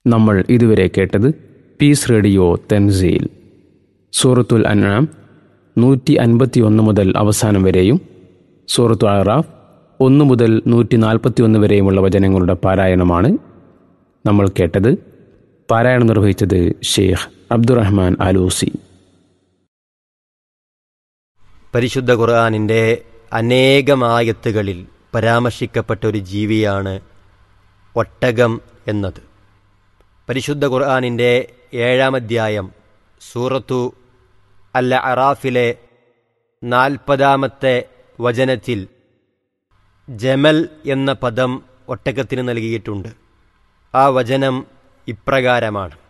നമ്മൾ ഇതുവരെ കേട്ടത് പീസ് റേഡിയോ തെൻസീൽ സൂറത്തുൽ അൻആം നൂറ്റി അൻപത്തി ഒന്ന് മുതൽ അവസാനം വരെയും സൂറത്തു അറാഫ് ഒന്ന് മുതൽ നൂറ്റി നാൽപ്പത്തി ഒന്ന് വരെയുമുള്ള വചനങ്ങളുടെ പാരായണമാണ് നമ്മൾ കേട്ടത് പാരായണം നിർവഹിച്ചത് ഷെയ്ഖ് അബ്ദുറഹ്മാൻ ആലൂസി പരിശുദ്ധ ഖുർആാനിൻ്റെ അനേകമായത്തുകളിൽ പരാമർശിക്കപ്പെട്ട ഒരു ജീവിയാണ് ഒട്ടകം എന്നത് പരിശുദ്ധ ഖുർആാനിൻ്റെ ഏഴാം അധ്യായം സൂറത്തു അൽ അറാഫിലെ നാൽപ്പതാമത്തെ വചനത്തിൽ ജമൽ എന്ന പദം ഒട്ടകത്തിന് നൽകിയിട്ടുണ്ട് ആ വചനം ഇപ്രകാരമാണ്